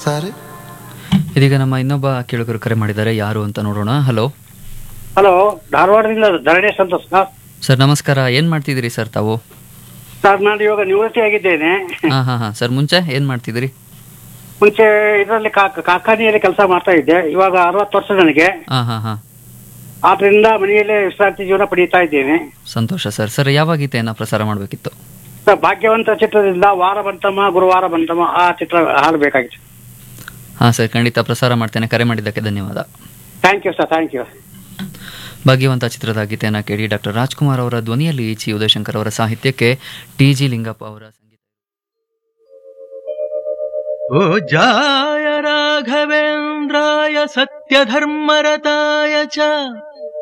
ಸಾರಿ ಇದೀಗ ನಮ್ಮ ಇನ್ನೊಬ್ಬ ಕೇಳುಗರು ಕರೆ ಮಾಡಿದ್ದಾರೆ ಯಾರು ಅಂತ ನೋಡೋಣ ಹಲೋ ಹಲೋ ಧಾರವಾಡದಿಂದ ಧರಣಿ ಸಂತೋಷ್ ಸರ್ ಸರ್ ನಮಸ್ಕಾರ ಏನ್ ಮಾಡ್ತಿದ್ದೀರಿ ಸರ್ ತಾವು ಸರ್ ನಾನು ಇವಾಗ ನಿವೃತ್ತಿ ಆಗಿದ್ದೇನೆ ಹಾ ಹಾ ಹಾ ಸರ್ ಮುಂಚೆ ಏನ್ ಮಾಡ್ತಿದ್ದೀರಿ ಮುಂಚೆ ಇದರಲ್ಲಿ ಕಾರ್ಖಾನೆಯಲ್ಲಿ ಕೆಲಸ ಮಾಡ್ತಾ ಇದ್ದೆ ಇವಾಗ ಅರವತ್ತು ವರ್ಷ ನನಗೆ ಹಾ ಹಾ ಹಾ ಆದ್ರಿಂದ ಮನೆಯಲ್ಲೇ ವಿಶ್ರಾಂತಿ ಜೀವನ ಪಡೀತಾ ಇದ್ದೇನೆ ಸಂತೋಷ ಸರ್ ಸರ್ ಯಾವ ಗೀತೆಯನ್ನ ಪ್ರಸಾರ ಮಾಡಬೇಕಿತ್ತು ಸರ್ ಭಾಗ್ಯವಂತ ಚಿತ್ರದಿಂದ ವಾರ ಬಂತಮ್ಮ ಗುರುವಾರ ಬಂತಮ್ಮ ಆ ಚಿತ್ರ ಹಾಡಬೇಕಾಗಿತ್ತು ಹಾ ಸರ್ ಖಂಡಿತ ಪ್ರಸಾರ ಮಾಡ್ತೇನೆ ಕರೆ ಮಾಡಿದ್ದಕ್ಕೆ ಧನ್ಯವಾದ thank you sir thank you Bhagyavantha ಚಿತ್ರದ ಗೀತೆಯನ್ನ ಕೇಳಿ ಡಾಕ್ಟರ್ ರಾಜ್ಕುಮಾರ್ ಅವರ ಧ್ವನಿಯಲ್ಲಿ ಚಿ ಉದಯಶಂಕರ್ ಅವರ ಸಾಹಿತ್ಯಕ್ಕೆ ಟಿ ಜಿ ಲಿಂಗಪ್ಪ ಅವರ ಸಂಗೀತ ओ जाय राघवेन्द्राय सत्यधर्मरताय च